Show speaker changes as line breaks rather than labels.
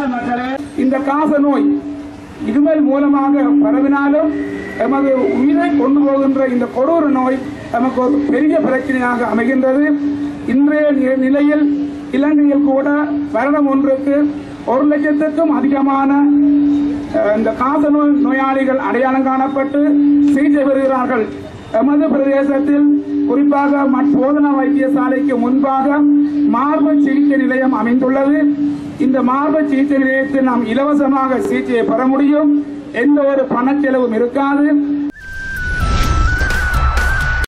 அன்பான மக்களே
இந்த காச நோய் இருமல் மூலமாக பரவினாலும் எமது உயிரை கொண்டு போகின்ற இந்த கொடூர நோய் நமக்கு ஒரு பெரிய பிரச்சனையாக அமைகின்றது இன்றைய நி- நிலையில் இலங்கையில் கூட வருடம் ஒன்றுக்கு ஒரு லட்சத்துக்கும் அதிகமான அஹ், இந்த காச நோய் நோயாளிகள் அடையாளம் காணப்பட்டு சிகிச்சை பெறுகிறார்கள் எமது பிரதேசத்தில் குறிப்பாக மட் போதனா வைத்தியசாலைக்கு முன்பாக மார்பு சிகிச்சை நிலையம் அமைந்துள்ளது இந்த மார்பு சிகிச்சை நிலையத்தில் நாம் இலவசமாக சிகிச்சையை பெற முடியும் எந்த ஒரு பணச்செலவும் இருக்காது